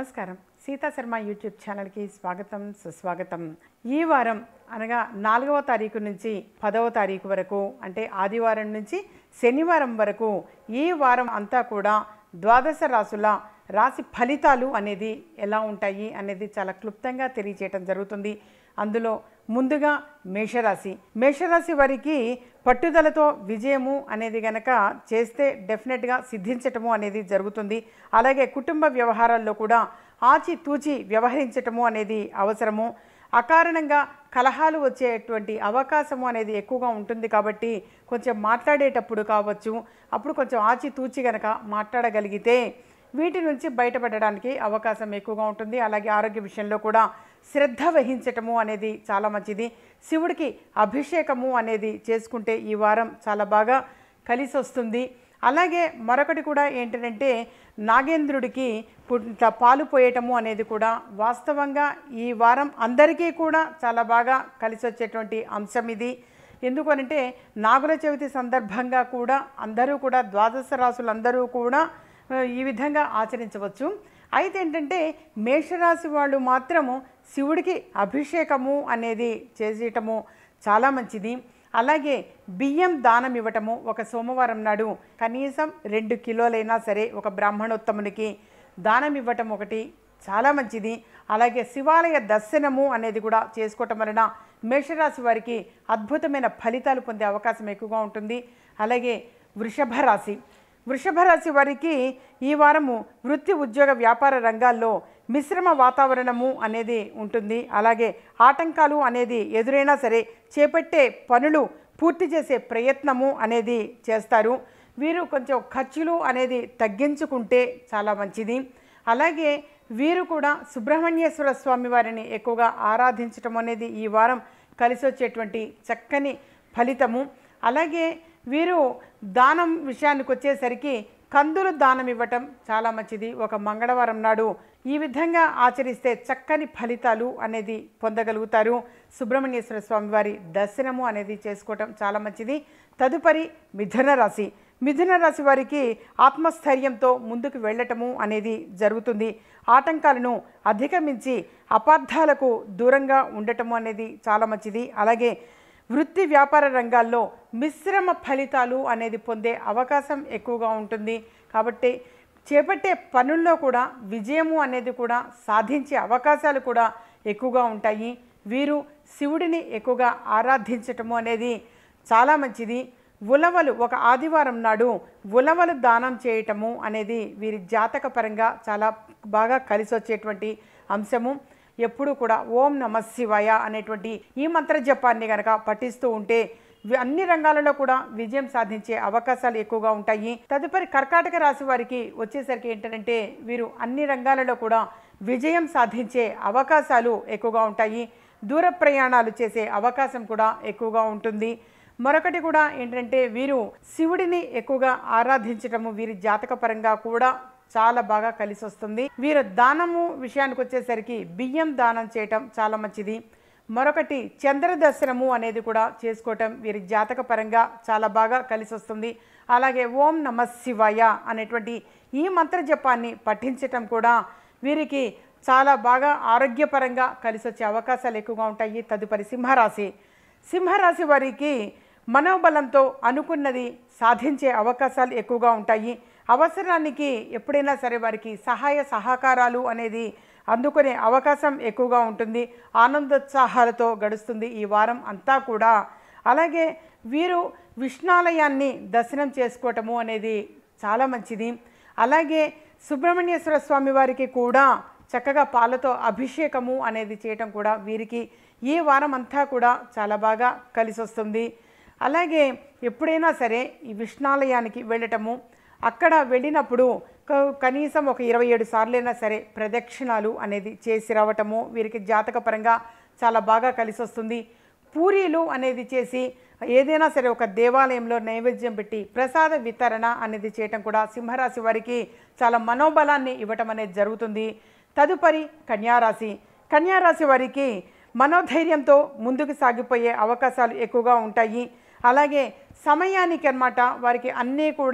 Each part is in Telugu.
నమస్కారం సీతా శర్మ యూట్యూబ్ ఛానల్కి స్వాగతం సుస్వాగతం ఈ వారం అనగా నాలుగవ తారీఖు నుంచి పదవ తారీఖు వరకు అంటే ఆదివారం నుంచి శనివారం వరకు ఈ వారం అంతా కూడా ద్వాదశ రాసుల రాశి ఫలితాలు అనేది ఎలా ఉంటాయి అనేది చాలా క్లుప్తంగా తెలియజేయటం జరుగుతుంది అందులో ముందుగా మేషరాశి మేషరాశి వారికి పట్టుదలతో విజయము అనేది గనక చేస్తే డెఫినెట్గా సిద్ధించటము అనేది జరుగుతుంది అలాగే కుటుంబ వ్యవహారాల్లో కూడా ఆచి తూచి వ్యవహరించటము అనేది అవసరము అకారణంగా కలహాలు వచ్చేటువంటి అవకాశము అనేది ఎక్కువగా ఉంటుంది కాబట్టి కొంచెం మాట్లాడేటప్పుడు కావచ్చు అప్పుడు కొంచెం ఆచి తూచి గనక మాట్లాడగలిగితే వీటి నుంచి బయటపడడానికి అవకాశం ఎక్కువగా ఉంటుంది అలాగే ఆరోగ్య విషయంలో కూడా శ్రద్ధ వహించటము అనేది చాలా మంచిది శివుడికి అభిషేకము అనేది చేసుకుంటే ఈ వారం చాలా బాగా కలిసి వస్తుంది అలాగే మరొకటి కూడా ఏంటంటే నాగేంద్రుడికి పుట్ట పాలు పోయటము అనేది కూడా వాస్తవంగా ఈ వారం అందరికీ కూడా చాలా బాగా కలిసి వచ్చేటువంటి అంశం ఇది ఎందుకనంటే నాగుల చవితి సందర్భంగా కూడా అందరూ కూడా ద్వాదశ రాసులందరూ కూడా ఆ, ఈ విధంగా ఆచరించవచ్చు అయితే ఏంటంటే మేషరాశి వాళ్ళు మాత్రము శివుడికి అభిషేకము అనేది చేసేయటము చాలా మంచిది అలాగే బియ్యం దానం ఇవ్వటము ఒక సోమవారం నాడు కనీసం రెండు కిలోలైనా సరే ఒక బ్రాహ్మణోత్తమునికి దానం ఇవ్వటం ఒకటి చాలా మంచిది అలాగే శివాలయ దర్శనము అనేది కూడా చేసుకోవటం వలన మేషరాశి వారికి అద్భుతమైన ఫలితాలు పొందే అవకాశం ఎక్కువగా ఉంటుంది అలాగే వృషభ రాశి వృషభ రాశి వారికి ఈ వారము వృత్తి ఉద్యోగ వ్యాపార రంగాల్లో మిశ్రమ వాతావరణము అనేది ఉంటుంది అలాగే ఆటంకాలు అనేది ఎదురైనా సరే చేపట్టే పనులు పూర్తి చేసే ప్రయత్నము అనేది చేస్తారు వీరు కొంచెం ఖర్చులు అనేది తగ్గించుకుంటే చాలా మంచిది అలాగే వీరు కూడా సుబ్రహ్మణ్యేశ్వర స్వామి వారిని ఎక్కువగా ఆరాధించటం అనేది ఈ వారం కలిసి వచ్చేటువంటి చక్కని ఫలితము అలాగే వీరు దానం విషయానికి వచ్చేసరికి కందులు దానం ఇవ్వటం చాలా మంచిది ఒక మంగళవారం నాడు ఈ విధంగా ఆచరిస్తే చక్కని ఫలితాలు అనేది పొందగలుగుతారు సుబ్రహ్మణ్యేశ్వర స్వామి వారి దర్శనము అనేది చేసుకోవటం చాలా మంచిది తదుపరి మిథున రాశి మిథున రాశి వారికి ఆత్మస్థైర్యంతో ముందుకు వెళ్ళటము అనేది జరుగుతుంది ఆటంకాలను అధిగమించి అపార్థాలకు దూరంగా ఉండటము అనేది చాలా మంచిది అలాగే వృత్తి వ్యాపార రంగాల్లో మిశ్రమ ఫలితాలు అనేది పొందే అవకాశం ఎక్కువగా ఉంటుంది కాబట్టి చేపట్టే పనుల్లో కూడా విజయము అనేది కూడా సాధించే అవకాశాలు కూడా ఎక్కువగా ఉంటాయి వీరు శివుడిని ఎక్కువగా ఆరాధించటము అనేది చాలా మంచిది ఉలవలు ఒక ఆదివారం నాడు ఉలవలు దానం చేయటము అనేది వీరి జాతక పరంగా చాలా బాగా కలిసి వచ్చేటువంటి అంశము ఎప్పుడూ కూడా ఓం నమ శివాయ అనేటువంటి ఈ మంత్ర జపాన్ని కనుక పఠిస్తూ ఉంటే వి- అన్ని రంగాలలో కూడా విజయం సాధించే అవకాశాలు ఎక్కువగా ఉంటాయి తదుపరి కర్కాటక రాశి వారికి వచ్చేసరికి ఏంటంటే వీరు అన్ని రంగాలలో కూడా విజయం సాధించే అవకాశాలు ఎక్కువగా ఉంటాయి దూర ప్రయాణాలు చేసే అవకాశం కూడా ఎక్కువగా ఉంటుంది మరొకటి కూడా ఏంటంటే వీరు శివుడిని ఎక్కువగా ఆరాధించటము వీరి జాతక పరంగా కూడా చాలా బాగా కలిసి వస్తుంది వీరు దానము విషయానికి వచ్చేసరికి బియ్యం దానం చేయటం చాలా మంచిది మరొకటి చంద్ర దర్శనము అనేది కూడా చేసుకోవటం వీరి జాతక పరంగా చాలా బాగా కలిసి వస్తుంది అలాగే ఓం నమ శివాయ అనేటువంటి ఈ మంత్ర జపాన్ని పఠించటం కూడా వీరికి చాలా బాగా ఆరోగ్యపరంగా కలిసి వచ్చే అవకాశాలు ఎక్కువగా ఉంటాయి తదుపరి సింహరాశి సింహరాశి వారికి మనోబలంతో అనుకున్నది సాధించే అవకాశాలు ఎక్కువగా ఉంటాయి అవసరానికి ఎప్పుడైనా సరే వారికి సహాయ సహకారాలు అనేది అందుకునే అవకాశం ఎక్కువగా ఉంటుంది ఆనందోత్సాహాలతో గడుస్తుంది ఈ వారం అంతా కూడా అలాగే వీరు విష్ణాలయాన్ని దర్శనం చేసుకోవటము అనేది చాలా మంచిది అలాగే సుబ్రహ్మణ్యేశ్వర స్వామి వారికి కూడా చక్కగా పాలతో అభిషేకము అనేది చేయటం కూడా వీరికి ఈ వారం అంతా కూడా చాలా బాగా కలిసి వస్తుంది అలాగే ఎప్పుడైనా సరే ఈ విష్ణాలయానికి వెళ్ళటము అక్కడ వెళ్ళినప్పుడు క- కనీసం ఒక ఇరవై ఏడు సార్లైనా సరే ప్రదక్షిణాలు అనేది చేసి రావటము వీరికి జాతకపరంగా చాలా బాగా కలిసి వస్తుంది పూరీలు అనేది చేసి ఏదైనా సరే ఒక దేవాలయంలో నైవేద్యం పెట్టి ప్రసాద వితరణ అనేది చేయటం కూడా సింహరాశి వారికి చాలా మనోబలాన్ని ఇవ్వటం అనేది జరుగుతుంది తదుపరి కన్యారాశి కన్యారాశి వారికి మనోధైర్యంతో ముందుకు సాగిపోయే అవకాశాలు ఎక్కువగా ఉంటాయి అలాగే సమయానికి అన్నమాట వారికి అన్నీ కూడా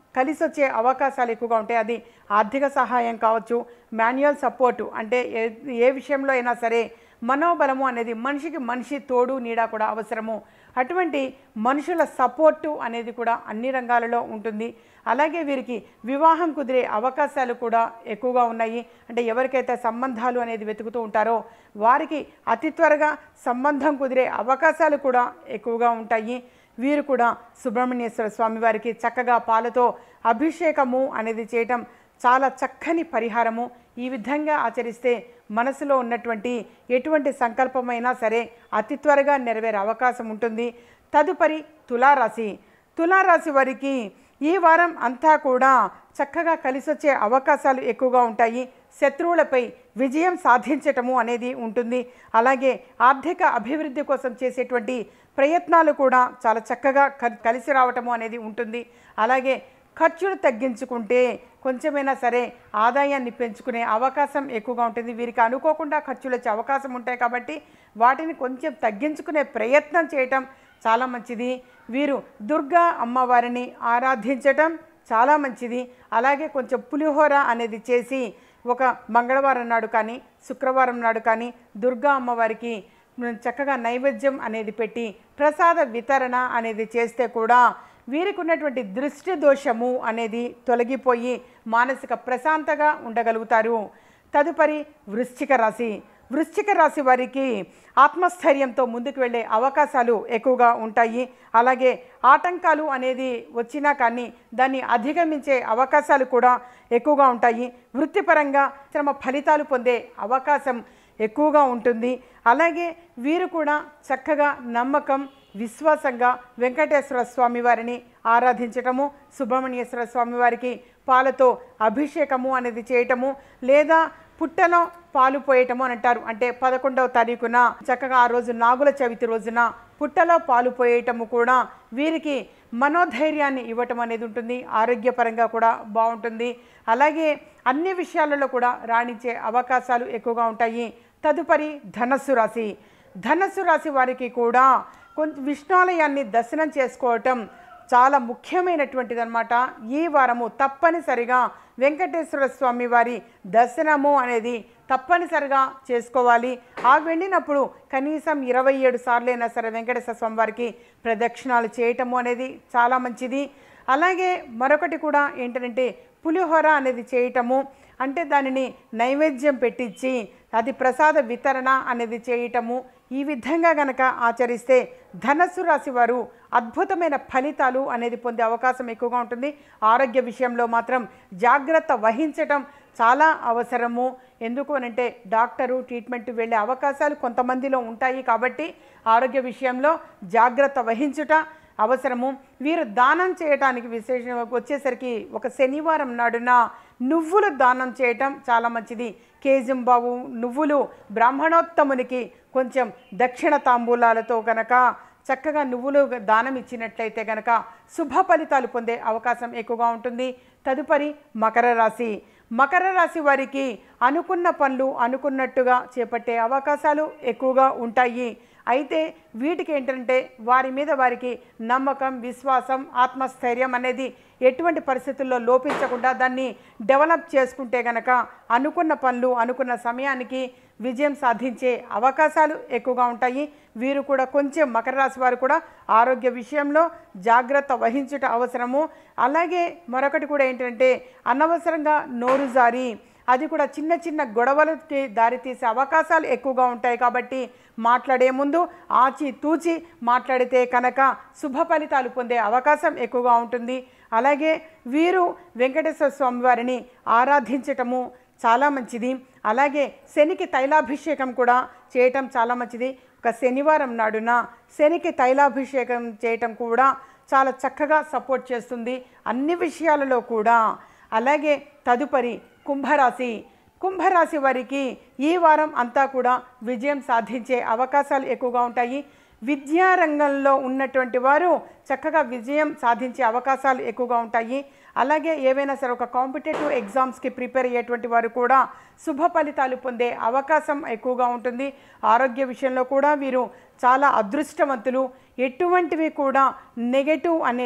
కలిసి వచ్చే అవకాశాలు ఎక్కువగా ఉంటాయి అది ఆర్థిక సహాయం కావచ్చు మాన్యువల్ సపోర్టు అంటే ఏ ఏ విషయంలో అయినా సరే మనోబలము అనేది మనిషికి మనిషి తోడు నీడ కూడా అవసరము అటువంటి మనుషుల సపోర్టు అనేది కూడా అన్ని రంగాలలో ఉంటుంది అలాగే వీరికి వివాహం కుదిరే అవకాశాలు కూడా ఎక్కువగా ఉన్నాయి అంటే ఎవరికైతే సంబంధాలు అనేది వెతుకుతూ ఉంటారో వారికి అతి త్వరగా సంబంధం కుదిరే అవకాశాలు కూడా ఎక్కువగా ఉంటాయి వీరు కూడా సుబ్రహ్మణ్యేశ్వర స్వామి వారికి చక్కగా పాలతో అభిషేకము అనేది చేయటం చాలా చక్కని పరిహారము ఈ విధంగా ఆచరిస్తే మనసులో ఉన్నటువంటి ఎటువంటి సంకల్పమైనా సరే అతి త్వరగా నెరవేరే అవకాశం ఉంటుంది తదుపరి తులారాశి తులారాశి వారికి ఈ వారం అంతా కూడా చక్కగా కలిసొచ్చే అవకాశాలు ఎక్కువగా ఉంటాయి శత్రువులపై విజయం సాధించటము అనేది ఉంటుంది అలాగే ఆర్థిక అభివృద్ధి కోసం చేసేటువంటి ప్రయత్నాలు కూడా చాలా చక్కగా క- కలిసి రావటము అనేది ఉంటుంది అలాగే ఖర్చులు తగ్గించుకుంటే కొంచెమైనా సరే ఆదాయాన్ని పెంచుకునే అవకాశం ఎక్కువగా ఉంటుంది వీరికి అనుకోకుండా ఖర్చులు వచ్చే అవకాశం ఉంటాయి కాబట్టి వాటిని కొంచెం తగ్గించుకునే ప్రయత్నం చేయటం చాలా మంచిది వీరు దుర్గా అమ్మవారిని ఆరాధించటం చాలా మంచిది అలాగే కొంచెం పులిహోర అనేది చేసి ఒక మంగళవారం నాడు కానీ శుక్రవారం నాడు కానీ దుర్గా అమ్మవారికి చక్కగా నైవేద్యం అనేది పెట్టి ప్రసాద వితరణ అనేది చేస్తే కూడా వీరికి ఉన్నటువంటి దృష్టి దోషము అనేది తొలగిపోయి మానసిక ప్రశాంతగా ఉండగలుగుతారు తదుపరి వృశ్చిక రాశి వృశ్చిక రాశి వారికి ఆత్మస్థైర్యంతో ముందుకు వెళ్ళే అవకాశాలు ఎక్కువగా ఉంటాయి అలాగే ఆటంకాలు అనేది వచ్చినా కానీ దాన్ని అధిగమించే అవకాశాలు కూడా ఎక్కువగా ఉంటాయి వృత్తిపరంగా శ్రమ ఫలితాలు పొందే అవకాశం ఎక్కువగా ఉంటుంది అలాగే వీరు కూడా చక్కగా నమ్మకం విశ్వాసంగా వెంకటేశ్వర స్వామి వారిని ఆరాధించటము సుబ్రహ్మణ్యేశ్వర స్వామి వారికి పాలతో అభిషేకము అనేది చేయటము లేదా పుట్టలో పాలు పోయటము అని అంటారు అంటే పదకొండవ తారీఖున చక్కగా ఆ రోజు నాగుల చవితి రోజున పుట్టలో పాలు పోయటము కూడా వీరికి మనోధైర్యాన్ని ఇవ్వటం అనేది ఉంటుంది ఆరోగ్యపరంగా కూడా బాగుంటుంది అలాగే అన్ని విషయాలలో కూడా రాణించే అవకాశాలు ఎక్కువగా ఉంటాయి తదుపరి ధనస్సు రాశి ధనస్సు రాశి వారికి కూడా కొంచెం విష్ణాలయాన్ని దర్శనం చేసుకోవటం చాలా ముఖ్యమైనటువంటిది అనమాట ఈ వారము తప్పనిసరిగా వెంకటేశ్వర స్వామి వారి దర్శనము అనేది తప్పనిసరిగా చేసుకోవాలి ఆ వెళ్ళినప్పుడు కనీసం ఇరవై ఏడు సార్లైనా సరే వెంకటేశ్వర స్వామి వారికి ప్రదక్షిణాలు చేయటము అనేది చాలా మంచిది అలాగే మరొకటి కూడా ఏంటంటే పులిహోర అనేది చేయటము అంటే దానిని నైవేద్యం పెట్టించి అది ప్రసాద వితరణ అనేది చేయటము ఈ విధంగా గనక ఆచరిస్తే ధనస్సు రాశి వారు అద్భుతమైన ఫలితాలు అనేది పొందే అవకాశం ఎక్కువగా ఉంటుంది ఆరోగ్య విషయంలో మాత్రం జాగ్రత్త వహించటం చాలా అవసరము ఎందుకు అనంటే డాక్టరు ట్రీట్మెంట్ వెళ్ళే అవకాశాలు కొంతమందిలో ఉంటాయి కాబట్టి ఆరోగ్య విషయంలో జాగ్రత్త వహించుట అవసరము వీరు దానం చేయటానికి విశేషం వచ్చేసరికి ఒక శనివారం నాడున నువ్వులు దానం చేయటం చాలా మంచిది కేజింబావు నువ్వులు బ్రాహ్మణోత్తమునికి కొంచెం దక్షిణ తాంబూలాలతో గనక చక్కగా నువ్వులు దానం ఇచ్చినట్లయితే గనక శుభ ఫలితాలు పొందే అవకాశం ఎక్కువగా ఉంటుంది తదుపరి మకర రాశి మకర రాశి వారికి అనుకున్న పనులు అనుకున్నట్టుగా చేపట్టే అవకాశాలు ఎక్కువగా ఉంటాయి అయితే వీటికి ఏంటంటే వారి మీద వారికి నమ్మకం విశ్వాసం ఆత్మస్థైర్యం అనేది ఎటువంటి పరిస్థితుల్లో లోపించకుండా దాన్ని డెవలప్ చేసుకుంటే గనక అనుకున్న పనులు అనుకున్న సమయానికి విజయం సాధించే అవకాశాలు ఎక్కువగా ఉంటాయి వీరు కూడా కొంచెం మకర రాశి వారు కూడా ఆరోగ్య విషయంలో జాగ్రత్త వహించుట అవసరము అలాగే మరొకటి కూడా ఏంటంటే అనవసరంగా నోరు జారి అది కూడా చిన్న చిన్న గొడవలకి దారితీసే అవకాశాలు ఎక్కువగా ఉంటాయి కాబట్టి మాట్లాడే ముందు ఆచి తూచి మాట్లాడితే కనుక శుభ ఫలితాలు పొందే అవకాశం ఎక్కువగా ఉంటుంది అలాగే వీరు వెంకటేశ్వర స్వామి వారిని ఆరాధించటము చాలా మంచిది అలాగే శనికి తైలాభిషేకం కూడా చేయటం చాలా మంచిది ఒక శనివారం నాడున శనికి తైలాభిషేకం చేయటం కూడా చాలా చక్కగా సపోర్ట్ చేస్తుంది అన్ని విషయాలలో కూడా అలాగే తదుపరి కుంభరాశి కుంభరాశి వారికి ఈ వారం అంతా కూడా విజయం సాధించే అవకాశాలు ఎక్కువగా ఉంటాయి విద్యా రంగంలో ఉన్నటువంటి వారు చక్కగా విజయం సాధించే అవకాశాలు ఎక్కువగా ఉంటాయి అలాగే ఏవైనా సరే ఒక కాంపిటేటివ్ ఎగ్జామ్స్కి ప్రిపేర్ అయ్యేటువంటి వారు కూడా శుభ ఫలితాలు పొందే అవకాశం ఎక్కువగా ఉంటుంది ఆరోగ్య విషయంలో కూడా వీరు చాలా అదృష్టవంతులు ఎటువంటివి కూడా నెగటివ్ అనేది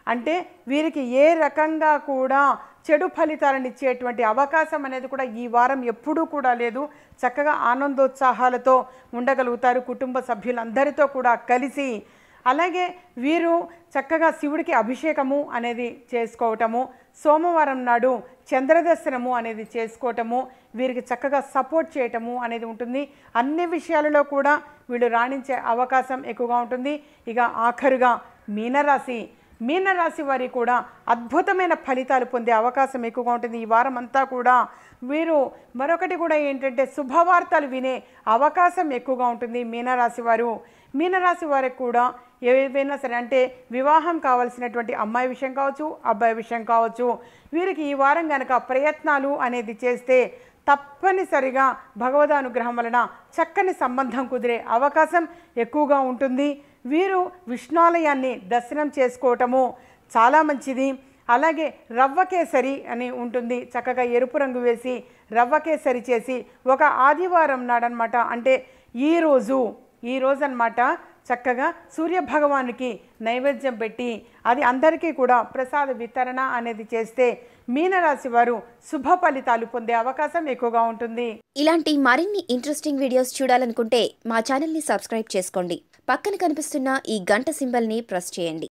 అంటే వీరికి ఏ రకంగా కూడా చెడు ఫలితాలను ఇచ్చేటువంటి అవకాశం అనేది కూడా ఈ వారం ఎప్పుడూ కూడా లేదు చక్కగా ఆనందోత్సాహాలతో ఉండగలుగుతారు కుటుంబ సభ్యులందరితో కూడా కలిసి అలాగే వీరు చక్కగా శివుడికి అభిషేకము అనేది చేసుకోవటము సోమవారం నాడు చంద్రదర్శనము అనేది చేసుకోవటము వీరికి చక్కగా సపోర్ట్ చేయటము అనేది ఉంటుంది అన్ని విషయాలలో కూడా వీళ్ళు రాణించే అవకాశం ఎక్కువగా ఉంటుంది ఇక ఆఖరుగా మీనరాశి మీనరాశి వారి కూడా అద్భుతమైన ఫలితాలు పొందే అవకాశం ఎక్కువగా ఉంటుంది ఈ వారం అంతా కూడా వీరు మరొకటి కూడా ఏంటంటే శుభవార్తలు వినే అవకాశం ఎక్కువగా ఉంటుంది మీనరాశి వారు మీనరాశి వారికి కూడా ఏవైనా సరే అంటే వివాహం కావాల్సినటువంటి అమ్మాయి విషయం కావచ్చు అబ్బాయి విషయం కావచ్చు వీరికి ఈ వారం కనుక ప్రయత్నాలు అనేది చేస్తే తప్పనిసరిగా భగవదానుగ్రహం వలన చక్కని సంబంధం కుదిరే అవకాశం ఎక్కువగా ఉంటుంది వీరు విష్ణాలయాన్ని దర్శనం చేసుకోవటము చాలా మంచిది అలాగే రవ్వ కేసరి అని ఉంటుంది చక్కగా ఎరుపు రంగు వేసి రవ్వ కేసరి చేసి ఒక ఆదివారం నాడనమాట అంటే ఈరోజు ఈ రోజు అనమాట చక్కగా సూర్య భగవానుకి నైవేద్యం పెట్టి అది అందరికీ కూడా ప్రసాద వితరణ అనేది చేస్తే మీనరాశి వారు శుభ ఫలితాలు పొందే అవకాశం ఎక్కువగా ఉంటుంది ఇలాంటి మరిన్ని ఇంట్రెస్టింగ్ వీడియోస్ చూడాలనుకుంటే మా ఛానల్ని సబ్స్క్రైబ్ చేసుకోండి పక్కన కనిపిస్తున్న ఈ గంట సింబల్ని ప్రెస్ చేయండి